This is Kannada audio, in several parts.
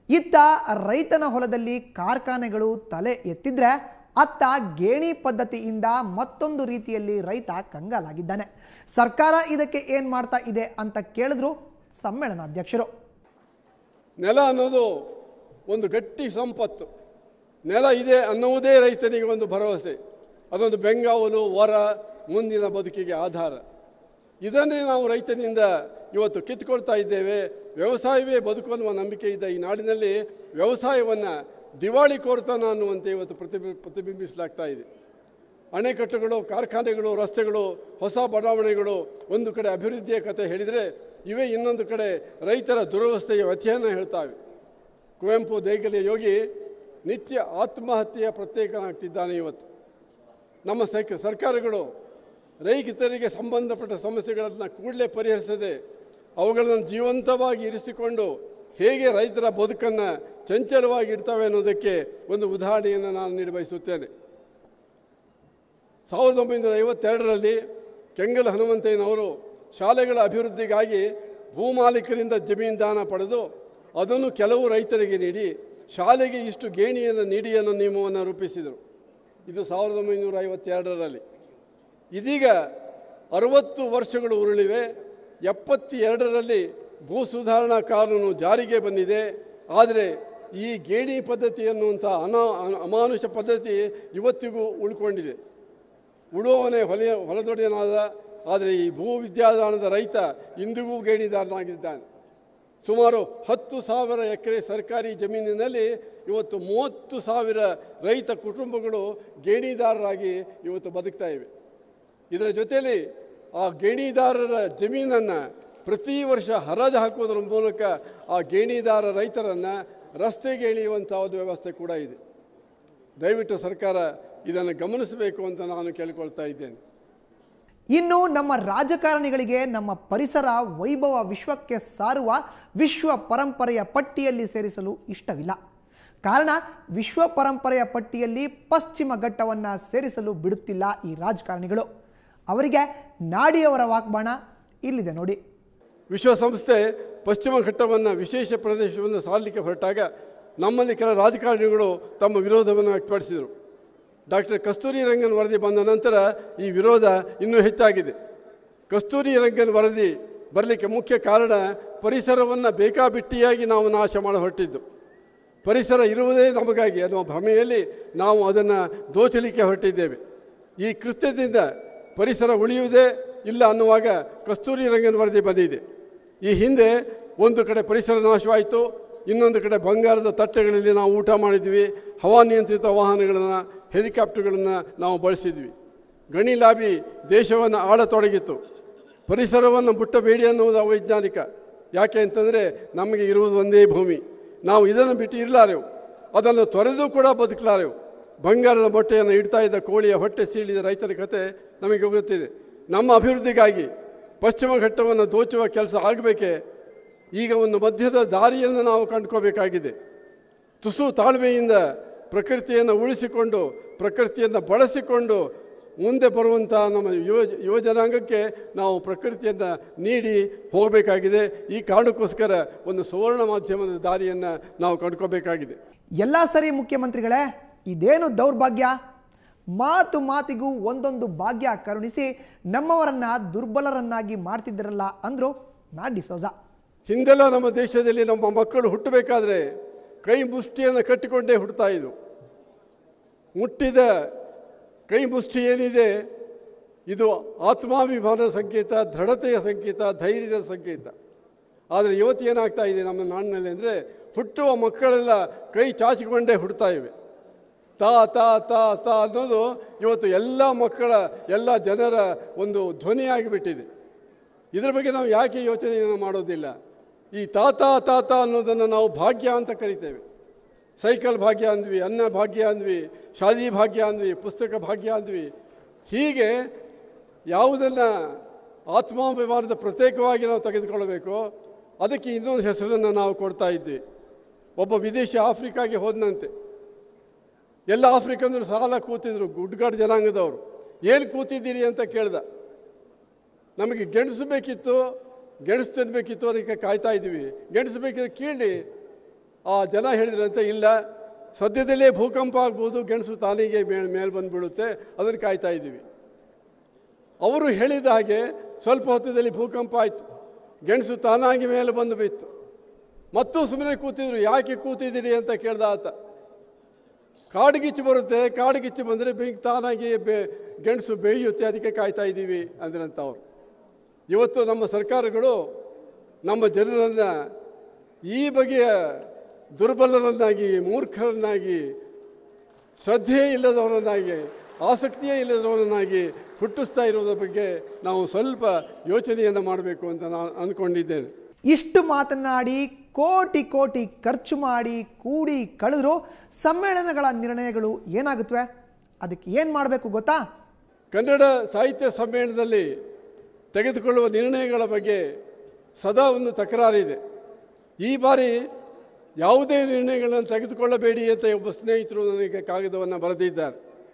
ಇತ್ತ ರೈತನ ಹೊಲದಲ್ಲಿ ಕಾರ್ಖಾನೆಗಳು ತಲೆ ಎತ್ತಿದ್ರೆ ಅತ್ತ ಗೇಣಿ ಪದ್ಧತಿಯಿಂದ ಮತ್ತೊಂದು ರೀತಿಯಲ್ಲಿ ರೈತ ಕಂಗಾಲಾಗಿದ್ದಾನೆ ಸರ್ಕಾರ ಇದಕ್ಕೆ ಏನ್ ಮಾಡ್ತಾ ಇದೆ ಅಂತ ಕೇಳಿದ್ರು ಸಮ್ಮೇಳನಾಧ್ಯಕ್ಷರು ನೆಲ ಅನ್ನೋದು ಒಂದು ಗಟ್ಟಿ ಸಂಪತ್ತು ನೆಲ ಇದೆ ಅನ್ನುವುದೇ ರೈತನಿಗೆ ಒಂದು ಭರವಸೆ ಅದೊಂದು ಬೆಂಗಾವಲು ವರ ಮುಂದಿನ ಬದುಕಿಗೆ ಆಧಾರ ಇದನ್ನೇ ನಾವು ರೈತನಿಂದ ಇವತ್ತು ಕಿತ್ತುಕೊಳ್ತಾ ಇದ್ದೇವೆ ವ್ಯವಸಾಯವೇ ಬದುಕು ಅನ್ನುವ ನಂಬಿಕೆ ಇದ್ದ ಈ ನಾಡಿನಲ್ಲಿ ವ್ಯವಸಾಯವನ್ನು ದಿವಾಳಿ ಕೋರ್ತನ ಅನ್ನುವಂತೆ ಇವತ್ತು ಪ್ರತಿಬಿ ಪ್ರತಿಬಿಂಬಿಸಲಾಗ್ತಾ ಇದೆ ಅಣೆಕಟ್ಟುಗಳು ಕಾರ್ಖಾನೆಗಳು ರಸ್ತೆಗಳು ಹೊಸ ಬಡಾವಣೆಗಳು ಒಂದು ಕಡೆ ಅಭಿವೃದ್ಧಿಯ ಕಥೆ ಹೇಳಿದರೆ ಇವೇ ಇನ್ನೊಂದು ಕಡೆ ರೈತರ ದುರವಸ್ಥೆಯ ವ್ಯಥೆಯನ್ನು ಹೇಳ್ತಾವೆ ಕುವೆಂಪು ದೈಗಲಿಯ ಯೋಗಿ ನಿತ್ಯ ಆತ್ಮಹತ್ಯೆಯ ಪ್ರತ್ಯೇಕನಾಗ್ತಿದ್ದಾನೆ ಇವತ್ತು ನಮ್ಮ ಸೈಕ ಸರ್ಕಾರಗಳು ರೈತರಿಗೆ ಸಂಬಂಧಪಟ್ಟ ಸಮಸ್ಯೆಗಳನ್ನು ಕೂಡಲೇ ಪರಿಹರಿಸದೆ ಅವುಗಳನ್ನು ಜೀವಂತವಾಗಿ ಇರಿಸಿಕೊಂಡು ಹೇಗೆ ರೈತರ ಬದುಕನ್ನು ಚಂಚಲವಾಗಿ ಇಡ್ತವೆ ಅನ್ನೋದಕ್ಕೆ ಒಂದು ಉದಾಹರಣೆಯನ್ನು ನಾನು ನೀಡಿ ಬಯಸುತ್ತೇನೆ ಸಾವಿರದ ಒಂಬೈನೂರ ಐವತ್ತೆರಡರಲ್ಲಿ ಕೆಂಗಲ್ ಹನುಮಂತಯ್ಯನವರು ಶಾಲೆಗಳ ಅಭಿವೃದ್ಧಿಗಾಗಿ ಭೂಮಾಲೀಕರಿಂದ ಜಮೀನು ದಾನ ಪಡೆದು ಅದನ್ನು ಕೆಲವು ರೈತರಿಗೆ ನೀಡಿ ಶಾಲೆಗೆ ಇಷ್ಟು ಗೇಣಿಯನ್ನು ನೀಡಿ ಅನ್ನೋ ನಿಯಮವನ್ನು ರೂಪಿಸಿದರು ಇದು ಸಾವಿರದ ಒಂಬೈನೂರ ಐವತ್ತೆರಡರಲ್ಲಿ ಇದೀಗ ಅರವತ್ತು ವರ್ಷಗಳು ಉರುಳಿವೆ ಎಪ್ಪತ್ತೆರಡರಲ್ಲಿ ಭೂ ಸುಧಾರಣಾ ಕಾನೂನು ಜಾರಿಗೆ ಬಂದಿದೆ ಆದರೆ ಈ ಗೇಣಿ ಪದ್ಧತಿ ಅನ್ನುವಂಥ ಅನಾ ಅಮಾನುಷ ಪದ್ಧತಿ ಇವತ್ತಿಗೂ ಉಳ್ಕೊಂಡಿದೆ ಉಳುವವನೇ ಹೊಲೆ ಹೊಲದೊಡೆಯನಾದ ಆದರೆ ಈ ಭೂ ವಿದ್ಯಾದಾನದ ರೈತ ಇಂದಿಗೂ ಗೇಣಿದಾರನಾಗಿದ್ದಾನೆ ಸುಮಾರು ಹತ್ತು ಸಾವಿರ ಎಕರೆ ಸರ್ಕಾರಿ ಜಮೀನಿನಲ್ಲಿ ಇವತ್ತು ಮೂವತ್ತು ಸಾವಿರ ರೈತ ಕುಟುಂಬಗಳು ಗೇಣಿದಾರರಾಗಿ ಇವತ್ತು ಬದುಕ್ತಾ ಇವೆ ಇದರ ಜೊತೆಯಲ್ಲಿ ಆ ಗೇಣಿದಾರರ ಜಮೀನನ್ನು ಪ್ರತಿ ವರ್ಷ ಹರಾಜು ಹಾಕುವುದರ ಮೂಲಕ ಆ ಗೇಣಿದಾರ ರೈತರನ್ನು ರಸ್ತೆಗೆ ಎಳೆಯುವಂಥ ಒಂದು ವ್ಯವಸ್ಥೆ ಕೂಡ ಇದೆ ದಯವಿಟ್ಟು ಸರ್ಕಾರ ಇದನ್ನು ಗಮನಿಸಬೇಕು ಅಂತ ನಾನು ಕೇಳಿಕೊಳ್ತಾ ಇದ್ದೇನೆ ಇನ್ನು ನಮ್ಮ ರಾಜಕಾರಣಿಗಳಿಗೆ ನಮ್ಮ ಪರಿಸರ ವೈಭವ ವಿಶ್ವಕ್ಕೆ ಸಾರುವ ವಿಶ್ವ ಪರಂಪರೆಯ ಪಟ್ಟಿಯಲ್ಲಿ ಸೇರಿಸಲು ಇಷ್ಟವಿಲ್ಲ ಕಾರಣ ವಿಶ್ವ ಪರಂಪರೆಯ ಪಟ್ಟಿಯಲ್ಲಿ ಪಶ್ಚಿಮ ಘಟ್ಟವನ್ನು ಸೇರಿಸಲು ಬಿಡುತ್ತಿಲ್ಲ ಈ ರಾಜಕಾರಣಿಗಳು ಅವರಿಗೆ ನಾಡಿಯವರ ವಾಗ್ಬಾಣ ಇಲ್ಲಿದೆ ನೋಡಿ ವಿಶ್ವಸಂಸ್ಥೆ ಪಶ್ಚಿಮ ಘಟ್ಟವನ್ನು ವಿಶೇಷ ಪ್ರದೇಶವನ್ನು ಸಾರಲಿಕ್ಕೆ ಹೊರಟಾಗ ನಮ್ಮಲ್ಲಿ ಕೆಲ ರಾಜಕಾರಣಿಗಳು ತಮ್ಮ ವಿರೋಧವನ್ನು ವ್ಯಕ್ತಪಡಿಸಿದರು ಡಾಕ್ಟರ್ ಕಸ್ತೂರಿ ರಂಗನ್ ವರದಿ ಬಂದ ನಂತರ ಈ ವಿರೋಧ ಇನ್ನೂ ಹೆಚ್ಚಾಗಿದೆ ಕಸ್ತೂರಿ ರಂಗನ್ ವರದಿ ಬರಲಿಕ್ಕೆ ಮುಖ್ಯ ಕಾರಣ ಪರಿಸರವನ್ನು ಬೇಕಾಬಿಟ್ಟಿಯಾಗಿ ನಾವು ನಾಶ ಮಾಡಿ ಹೊರಟಿದ್ದು ಪರಿಸರ ಇರುವುದೇ ನಮಗಾಗಿ ಅನ್ನುವ ಭ್ರಮೆಯಲ್ಲಿ ನಾವು ಅದನ್ನು ದೋಚಲಿಕ್ಕೆ ಹೊರಟಿದ್ದೇವೆ ಈ ಕೃತ್ಯದಿಂದ ಪರಿಸರ ಉಳಿಯುವುದೇ ಇಲ್ಲ ಅನ್ನುವಾಗ ಕಸ್ತೂರಿ ರಂಗನ್ ವರದಿ ಬಂದಿದೆ ಈ ಹಿಂದೆ ಒಂದು ಕಡೆ ಪರಿಸರ ನಾಶವಾಯಿತು ಇನ್ನೊಂದು ಕಡೆ ಬಂಗಾರದ ತಟ್ಟೆಗಳಲ್ಲಿ ನಾವು ಊಟ ಮಾಡಿದ್ವಿ ಹವಾನಿಯಂತ್ರಿತ ವಾಹನಗಳನ್ನು ಹೆಲಿಕಾಪ್ಟರ್ಗಳನ್ನು ನಾವು ಬಳಸಿದ್ವಿ ಗಣಿ ಲಾಬಿ ದೇಶವನ್ನು ಆಳತೊಡಗಿತ್ತು ಪರಿಸರವನ್ನು ಮುಟ್ಟಬೇಡಿ ಅನ್ನುವುದು ಅವೈಜ್ಞಾನಿಕ ಯಾಕೆ ಅಂತಂದರೆ ನಮಗೆ ಇರುವುದು ಒಂದೇ ಭೂಮಿ ನಾವು ಇದನ್ನು ಬಿಟ್ಟು ಇರಲಾರೆವು ಅದನ್ನು ತೊರೆದು ಕೂಡ ಬದುಕಲಾರೆವು ಬಂಗಾರದ ಮೊಟ್ಟೆಯನ್ನು ಇಡ್ತಾ ಇದ್ದ ಕೋಳಿಯ ಹೊಟ್ಟೆ ಸೀಳಿದ ರೈತರ ಕತೆ ನಮಗೆ ಗೊತ್ತಿದೆ ನಮ್ಮ ಅಭಿವೃದ್ಧಿಗಾಗಿ ಪಶ್ಚಿಮ ಘಟ್ಟವನ್ನು ದೋಚುವ ಕೆಲಸ ಆಗಬೇಕೇ ಈಗ ಒಂದು ಮಧ್ಯದ ದಾರಿಯನ್ನು ನಾವು ಕಂಡುಕೋಬೇಕಾಗಿದೆ ತುಸು ತಾಳ್ಮೆಯಿಂದ ಪ್ರಕೃತಿಯನ್ನು ಉಳಿಸಿಕೊಂಡು ಪ್ರಕೃತಿಯನ್ನು ಬಳಸಿಕೊಂಡು ಮುಂದೆ ಬರುವಂಥ ನಮ್ಮ ಯುವ ಯುವ ಜನಾಂಗಕ್ಕೆ ನಾವು ಪ್ರಕೃತಿಯನ್ನು ನೀಡಿ ಹೋಗಬೇಕಾಗಿದೆ ಈ ಕಾರಣಕ್ಕೋಸ್ಕರ ಒಂದು ಸುವರ್ಣ ಮಾಧ್ಯಮದ ದಾರಿಯನ್ನು ನಾವು ಕಂಡುಕೋಬೇಕಾಗಿದೆ ಎಲ್ಲ ಸರಿ ಮುಖ್ಯಮಂತ್ರಿಗಳೇ ಇದೇನು ದೌರ್ಭಾಗ್ಯ ಮಾತು ಮಾತಿಗೂ ಒಂದೊಂದು ಭಾಗ್ಯ ಕರುಣಿಸಿ ನಮ್ಮವರನ್ನ ದುರ್ಬಲರನ್ನಾಗಿ ಮಾಡ್ತಿದ್ದರಲ್ಲ ಅಂದ್ರು ನಾಡಿ ಸೋಜ ಹಿಂದೆಲ್ಲ ನಮ್ಮ ದೇಶದಲ್ಲಿ ನಮ್ಮ ಮಕ್ಕಳು ಹುಟ್ಟಬೇಕಾದ್ರೆ ಕೈ ಮುಷ್ಟಿಯನ್ನು ಕಟ್ಟಿಕೊಂಡೇ ಹುಟ್ಟುತ್ತಾ ಇದ್ವು ಮುಟ್ಟಿದ ಕೈ ಮುಷ್ಟಿ ಏನಿದೆ ಇದು ಆತ್ಮಾಭಿಮಾನದ ಸಂಕೇತ ದೃಢತೆಯ ಸಂಕೇತ ಧೈರ್ಯದ ಸಂಕೇತ ಆದರೆ ಇವತ್ತು ಏನಾಗ್ತಾ ಇದೆ ನಮ್ಮ ನಾಡಿನಲ್ಲಿ ಅಂದರೆ ಹುಟ್ಟುವ ಮಕ್ಕಳೆಲ್ಲ ಕೈ ಚಾಚಿಕೊಂಡೇ ಹುಡ್ತಾ ಇವೆ ತಾ ತಾ ತಾ ತಾ ಅನ್ನೋದು ಇವತ್ತು ಎಲ್ಲ ಮಕ್ಕಳ ಎಲ್ಲ ಜನರ ಒಂದು ಧ್ವನಿಯಾಗಿಬಿಟ್ಟಿದೆ ಇದರ ಬಗ್ಗೆ ನಾವು ಯಾಕೆ ಯೋಚನೆಯನ್ನು ಮಾಡೋದಿಲ್ಲ ಈ ತಾತ ತಾತ ಅನ್ನೋದನ್ನು ನಾವು ಭಾಗ್ಯ ಅಂತ ಕರಿತೇವೆ ಸೈಕಲ್ ಭಾಗ್ಯ ಅಂದ್ವಿ ಅನ್ನ ಭಾಗ್ಯ ಅಂದ್ವಿ ಶಾದಿ ಭಾಗ್ಯ ಅಂದ್ವಿ ಪುಸ್ತಕ ಭಾಗ್ಯ ಅಂದ್ವಿ ಹೀಗೆ ಯಾವುದನ್ನು ಆತ್ಮಾಭಿಮಾನದ ಪ್ರತ್ಯೇಕವಾಗಿ ನಾವು ತೆಗೆದುಕೊಳ್ಳಬೇಕು ಅದಕ್ಕೆ ಇನ್ನೊಂದು ಹೆಸರನ್ನು ನಾವು ಕೊಡ್ತಾ ಇದ್ವಿ ಒಬ್ಬ ವಿದೇಶಿ ಆಫ್ರಿಕಾಗೆ ಹೋದನಂತೆ ಎಲ್ಲ ಆಫ್ರಿಕನ್ರು ಸಾಲ ಕೂತಿದ್ರು ಗುಡ್ಗಾಡ್ ಜನಾಂಗದವರು ಏನು ಕೂತಿದ್ದೀರಿ ಅಂತ ಕೇಳ್ದ ನಮಗೆ ಗೆಣಸು ಬೇಕಿತ್ತು ಗೆಣಸು ತಿನ್ನಬೇಕಿತ್ತು ಅದಕ್ಕೆ ಕಾಯ್ತಾ ಇದ್ದೀವಿ ಗೆಣಸು ಬೇಕಿದ್ರೆ ಕೀಳಿ ಆ ಜನ ಹೇಳಿದ್ರಂತೆ ಇಲ್ಲ ಸದ್ಯದಲ್ಲೇ ಭೂಕಂಪ ಆಗ್ಬೋದು ಗೆಣಸು ತಾನಿಗೆ ಮೇಲೆ ಮೇಲೆ ಬಂದುಬಿಡುತ್ತೆ ಅದನ್ನು ಕಾಯ್ತಾ ಇದ್ದೀವಿ ಅವರು ಹೇಳಿದ ಹಾಗೆ ಸ್ವಲ್ಪ ಹೊತ್ತದಲ್ಲಿ ಭೂಕಂಪ ಆಯಿತು ಗೆಣಸು ತಾನಾಗಿ ಮೇಲೆ ಬಂದು ಬಿತ್ತು ಮತ್ತು ಸುಮ್ಮನೆ ಕೂತಿದ್ರು ಯಾಕೆ ಕೂತಿದ್ದೀರಿ ಅಂತ ಕೇಳ್ದ ಆತ ಕಾಡುಗಿಚ್ಚು ಬರುತ್ತೆ ಕಾಡುಗಿಚ್ಚು ಬಂದರೆ ಬೆಂಕಿ ತಾನಾಗಿ ಬೆ ಗೆಣಸು ಬೇಯುತ್ತೆ ಅದಕ್ಕೆ ಕಾಯ್ತಾ ಇದ್ದೀವಿ ಅಂದ್ರಂತ ಅವರು ಇವತ್ತು ನಮ್ಮ ಸರ್ಕಾರಗಳು ನಮ್ಮ ಜನರನ್ನು ಈ ಬಗೆಯ ದುರ್ಬಲರನ್ನಾಗಿ ಮೂರ್ಖರನ್ನಾಗಿ ಶ್ರದ್ಧೆ ಇಲ್ಲದವರನ್ನಾಗಿ ಆಸಕ್ತಿಯೇ ಇಲ್ಲದವರನ್ನಾಗಿ ಹುಟ್ಟಿಸ್ತಾ ಇರೋದ್ರ ಬಗ್ಗೆ ನಾವು ಸ್ವಲ್ಪ ಯೋಚನೆಯನ್ನು ಮಾಡಬೇಕು ಅಂತ ನಾನು ಅಂದ್ಕೊಂಡಿದ್ದೇನೆ ಇಷ್ಟು ಮಾತನಾಡಿ ಕೋಟಿ ಕೋಟಿ ಖರ್ಚು ಮಾಡಿ ಕೂಡಿ ಕಳೆದ್ರು ಸಮ್ಮೇಳನಗಳ ನಿರ್ಣಯಗಳು ಏನಾಗುತ್ತವೆ ಅದಕ್ಕೆ ಏನು ಮಾಡಬೇಕು ಗೊತ್ತಾ ಕನ್ನಡ ಸಾಹಿತ್ಯ ಸಮ್ಮೇಳನದಲ್ಲಿ ತೆಗೆದುಕೊಳ್ಳುವ ನಿರ್ಣಯಗಳ ಬಗ್ಗೆ ಸದಾ ಒಂದು ತಕರಾರಿದೆ ಈ ಬಾರಿ ಯಾವುದೇ ನಿರ್ಣಯಗಳನ್ನು ತೆಗೆದುಕೊಳ್ಳಬೇಡಿ ಅಂತ ಒಬ್ಬ ಸ್ನೇಹಿತರು ನನಗೆ ಕಾಗದವನ್ನು ಬರೆದಿದ್ದಾರೆ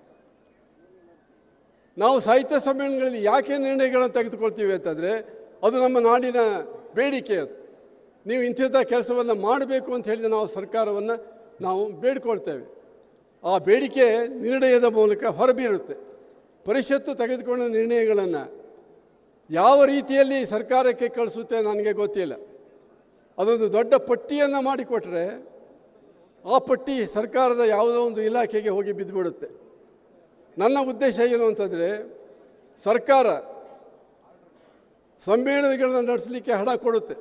ನಾವು ಸಾಹಿತ್ಯ ಸಮ್ಮೇಳನಗಳಲ್ಲಿ ಯಾಕೆ ನಿರ್ಣಯಗಳನ್ನು ತೆಗೆದುಕೊಳ್ತೀವಿ ಅಂತಂದರೆ ಅದು ನಮ್ಮ ನಾಡಿನ ಬೇಡಿಕೆ ಅದು ನೀವು ಇಂಥದ್ದ ಕೆಲಸವನ್ನು ಮಾಡಬೇಕು ಅಂತ ಹೇಳಿದ ನಾವು ಸರ್ಕಾರವನ್ನು ನಾವು ಬೇಡ್ಕೊಳ್ತೇವೆ ಆ ಬೇಡಿಕೆ ನಿರ್ಣಯದ ಮೂಲಕ ಹೊರಬೀರುತ್ತೆ ಪರಿಷತ್ತು ತೆಗೆದುಕೊಂಡ ನಿರ್ಣಯಗಳನ್ನು ಯಾವ ರೀತಿಯಲ್ಲಿ ಸರ್ಕಾರಕ್ಕೆ ಕಳಿಸುತ್ತೆ ನನಗೆ ಗೊತ್ತಿಲ್ಲ ಅದೊಂದು ದೊಡ್ಡ ಪಟ್ಟಿಯನ್ನು ಮಾಡಿಕೊಟ್ರೆ ಆ ಪಟ್ಟಿ ಸರ್ಕಾರದ ಯಾವುದೋ ಒಂದು ಇಲಾಖೆಗೆ ಹೋಗಿ ಬಿದ್ದುಬಿಡುತ್ತೆ ನನ್ನ ಉದ್ದೇಶ ಏನು ಅಂತಂದರೆ ಸರ್ಕಾರ ಸಮ್ಮೇಳನಗಳನ್ನು ನಡೆಸಲಿಕ್ಕೆ ಹಣ ಕೊಡುತ್ತೆ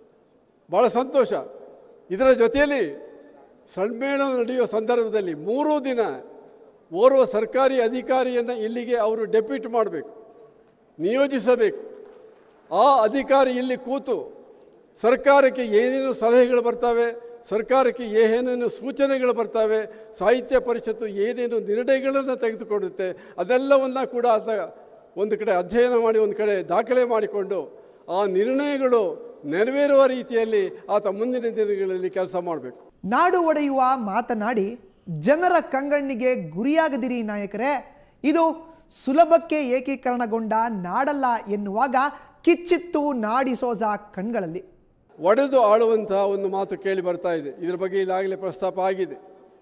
ಭಾಳ ಸಂತೋಷ ಇದರ ಜೊತೆಯಲ್ಲಿ ಸಮ್ಮೇಳನ ನಡೆಯುವ ಸಂದರ್ಭದಲ್ಲಿ ಮೂರೂ ದಿನ ಓರ್ವ ಸರ್ಕಾರಿ ಅಧಿಕಾರಿಯನ್ನು ಇಲ್ಲಿಗೆ ಅವರು ಡೆಪ್ಯೂಟ್ ಮಾಡಬೇಕು ನಿಯೋಜಿಸಬೇಕು ಆ ಅಧಿಕಾರಿ ಇಲ್ಲಿ ಕೂತು ಸರ್ಕಾರಕ್ಕೆ ಏನೇನು ಸಲಹೆಗಳು ಬರ್ತವೆ ಸರ್ಕಾರಕ್ಕೆ ಏನೇನು ಸೂಚನೆಗಳು ಬರ್ತವೆ ಸಾಹಿತ್ಯ ಪರಿಷತ್ತು ಏನೇನು ನಿರ್ಣಯಗಳನ್ನು ತೆಗೆದುಕೊಳ್ಳುತ್ತೆ ಅದೆಲ್ಲವನ್ನ ಕೂಡ ಆತ ಒಂದು ಕಡೆ ಅಧ್ಯಯನ ಮಾಡಿ ಒಂದು ಕಡೆ ದಾಖಲೆ ಮಾಡಿಕೊಂಡು ಆ ನಿರ್ಣಯಗಳು ನೆರವೇರುವ ರೀತಿಯಲ್ಲಿ ಆತ ಮುಂದಿನ ದಿನಗಳಲ್ಲಿ ಕೆಲಸ ಮಾಡಬೇಕು ನಾಡು ಒಡೆಯುವ ಮಾತನಾಡಿ ಜನರ ಕಂಗಣ್ಣಿಗೆ ಗುರಿಯಾಗದಿರಿ ನಾಯಕರೇ ಇದು ಸುಲಭಕ್ಕೆ ಏಕೀಕರಣಗೊಂಡ ನಾಡಲ್ಲ ಎನ್ನುವಾಗ ಕಿಚ್ಚಿತ್ತು ನಾಡಿಸೋಜ ಕಣ್ಗಳಲ್ಲಿ ಒಡೆದು ಆಳುವಂತಹ ಒಂದು ಮಾತು ಕೇಳಿ ಬರ್ತಾ ಇದೆ ಇದರ ಬಗ್ಗೆ ಈಗಾಗಲೇ ಪ್ರಸ್ತಾಪ ಆಗಿದೆ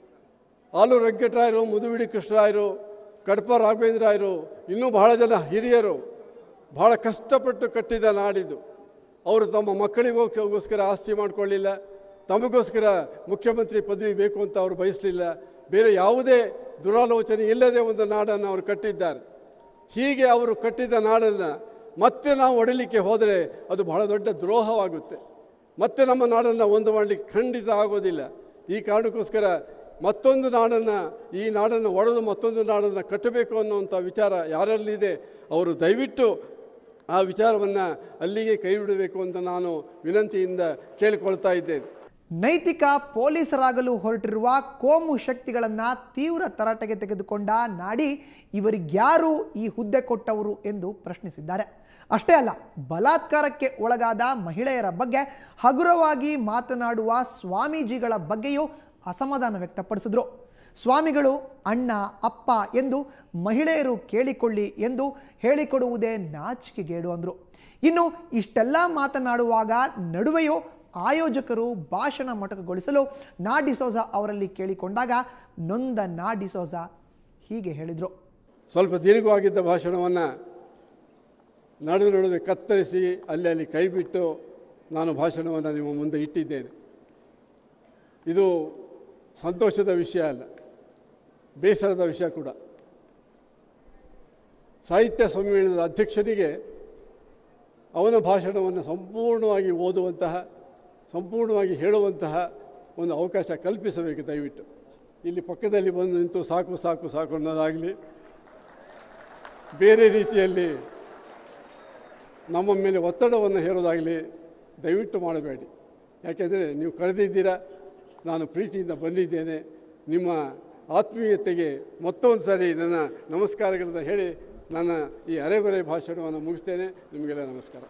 ಆಲು ವೆಂಕಟರಾಯರು ಮುದುವಿಡಿ ಕೃಷ್ಣರಾಯರು ಕಡಪ ರಾಘವೇಂದ್ರಾಯರು ಇನ್ನೂ ಬಹಳ ಜನ ಹಿರಿಯರು ಬಹಳ ಕಷ್ಟಪಟ್ಟು ಕಟ್ಟಿದ ನಾಡಿದು ಅವರು ತಮ್ಮ ಮಕ್ಕಳಿಗೋಸ್ಕರ ಆಸ್ತಿ ಮಾಡಿಕೊಳ್ಳಿಲ್ಲ ತಮಗೋಸ್ಕರ ಮುಖ್ಯಮಂತ್ರಿ ಪದವಿ ಬೇಕು ಅಂತ ಅವರು ಬಯಸಲಿಲ್ಲ ಬೇರೆ ಯಾವುದೇ ದುರಾಲೋಚನೆ ಇಲ್ಲದೆ ಒಂದು ನಾಡನ್ನು ಅವರು ಕಟ್ಟಿದ್ದಾರೆ ಹೀಗೆ ಅವರು ಕಟ್ಟಿದ ನಾಡನ್ನು ಮತ್ತೆ ನಾವು ಒಡಲಿಕ್ಕೆ ಹೋದರೆ ಅದು ಬಹಳ ದೊಡ್ಡ ದ್ರೋಹವಾಗುತ್ತೆ ಮತ್ತೆ ನಮ್ಮ ನಾಡನ್ನು ಒಂದು ಮಾಡಲಿಕ್ಕೆ ಖಂಡಿತ ಆಗೋದಿಲ್ಲ ಈ ಕಾರಣಕ್ಕೋಸ್ಕರ ಮತ್ತೊಂದು ನಾಡನ್ನು ಈ ನಾಡನ್ನು ಒಡೆದು ಮತ್ತೊಂದು ನಾಡನ್ನು ಕಟ್ಟಬೇಕು ಅನ್ನುವಂಥ ವಿಚಾರ ಯಾರಲ್ಲಿದೆ ಅವರು ದಯವಿಟ್ಟು ಆ ವಿಚಾರವನ್ನು ಅಲ್ಲಿಗೆ ಕೈ ಬಿಡಬೇಕು ಅಂತ ನಾನು ವಿನಂತಿಯಿಂದ ಕೇಳಿಕೊಳ್ತಾ ಇದ್ದೇನೆ ನೈತಿಕ ಪೊಲೀಸರಾಗಲು ಹೊರಟಿರುವ ಕೋಮು ಶಕ್ತಿಗಳನ್ನ ತೀವ್ರ ತರಾಟೆಗೆ ತೆಗೆದುಕೊಂಡ ನಾಡಿ ಇವರಿಗ್ಯಾರು ಈ ಹುದ್ದೆ ಕೊಟ್ಟವರು ಎಂದು ಪ್ರಶ್ನಿಸಿದ್ದಾರೆ ಅಷ್ಟೇ ಅಲ್ಲ ಬಲಾತ್ಕಾರಕ್ಕೆ ಒಳಗಾದ ಮಹಿಳೆಯರ ಬಗ್ಗೆ ಹಗುರವಾಗಿ ಮಾತನಾಡುವ ಸ್ವಾಮೀಜಿಗಳ ಬಗ್ಗೆಯೂ ಅಸಮಾಧಾನ ವ್ಯಕ್ತಪಡಿಸಿದ್ರು ಸ್ವಾಮಿಗಳು ಅಣ್ಣ ಅಪ್ಪ ಎಂದು ಮಹಿಳೆಯರು ಕೇಳಿಕೊಳ್ಳಿ ಎಂದು ಹೇಳಿಕೊಡುವುದೇ ನಾಚಿಕೆಗೇಡು ಅಂದರು ಇನ್ನು ಇಷ್ಟೆಲ್ಲ ಮಾತನಾಡುವಾಗ ನಡುವೆಯೂ ಆಯೋಜಕರು ಭಾಷಣ ಮೊಟಕುಗೊಳಿಸಲು ನಾ ಡಿಸೋಜ ಅವರಲ್ಲಿ ಕೇಳಿಕೊಂಡಾಗ ನೊಂದ ನಾ ಡಿಸೋಜ ಹೀಗೆ ಹೇಳಿದರು ಸ್ವಲ್ಪ ದೀರ್ಘವಾಗಿದ್ದ ಭಾಷಣವನ್ನು ನಡು ನಡುವೆ ಕತ್ತರಿಸಿ ಅಲ್ಲಿ ಅಲ್ಲಿ ಕೈಬಿಟ್ಟು ನಾನು ಭಾಷಣವನ್ನು ನಿಮ್ಮ ಮುಂದೆ ಇಟ್ಟಿದ್ದೇನೆ ಇದು ಸಂತೋಷದ ವಿಷಯ ಅಲ್ಲ ಬೇಸರದ ವಿಷಯ ಕೂಡ ಸಾಹಿತ್ಯ ಸಮ್ಮೇಳನದ ಅಧ್ಯಕ್ಷನಿಗೆ ಅವನ ಭಾಷಣವನ್ನು ಸಂಪೂರ್ಣವಾಗಿ ಓದುವಂತಹ ಸಂಪೂರ್ಣವಾಗಿ ಹೇಳುವಂತಹ ಒಂದು ಅವಕಾಶ ಕಲ್ಪಿಸಬೇಕು ದಯವಿಟ್ಟು ಇಲ್ಲಿ ಪಕ್ಕದಲ್ಲಿ ಬಂದು ನಿಂತು ಸಾಕು ಸಾಕು ಸಾಕು ಅನ್ನೋದಾಗಲಿ ಬೇರೆ ರೀತಿಯಲ್ಲಿ ನಮ್ಮ ಮೇಲೆ ಒತ್ತಡವನ್ನು ಹೇರೋದಾಗಲಿ ದಯವಿಟ್ಟು ಮಾಡಬೇಡಿ ಯಾಕೆಂದರೆ ನೀವು ಕರೆದಿದ್ದೀರಾ ನಾನು ಪ್ರೀತಿಯಿಂದ ಬಂದಿದ್ದೇನೆ ನಿಮ್ಮ ಆತ್ಮೀಯತೆಗೆ ಮತ್ತೊಂದು ಸಾರಿ ನನ್ನ ನಮಸ್ಕಾರಗಳನ್ನು ಹೇಳಿ ನನ್ನ ಈ ಅರೆಬರೆ ಭಾಷಣವನ್ನು ಮುಗಿಸ್ತೇನೆ ನಿಮಗೆಲ್ಲ ನಮಸ್ಕಾರ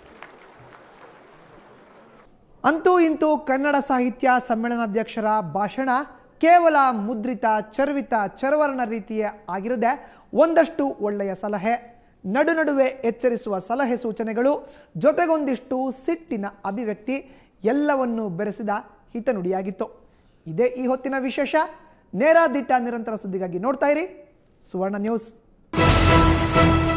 ಅಂತೂ ಇಂತೂ ಕನ್ನಡ ಸಾಹಿತ್ಯ ಸಮ್ಮೇಳನಾಧ್ಯಕ್ಷರ ಭಾಷಣ ಕೇವಲ ಮುದ್ರಿತ ಚರ್ವಿತ ಚರವರ್ಣ ರೀತಿಯೇ ಆಗಿರದೆ ಒಂದಷ್ಟು ಒಳ್ಳೆಯ ಸಲಹೆ ನಡು ನಡುವೆ ಎಚ್ಚರಿಸುವ ಸಲಹೆ ಸೂಚನೆಗಳು ಜೊತೆಗೊಂದಿಷ್ಟು ಸಿಟ್ಟಿನ ಅಭಿವ್ಯಕ್ತಿ ಎಲ್ಲವನ್ನೂ ಬೆರೆಸಿದ ಹಿತನುಡಿಯಾಗಿತ್ತು ಇದೇ ಈ ಹೊತ್ತಿನ ವಿಶೇಷ ನೇರ ದಿಟ್ಟ ನಿರಂತರ ಸುದ್ದಿಗಾಗಿ ನೋಡ್ತಾ ಇರಿ ಸುವರ್ಣ ನ್ಯೂಸ್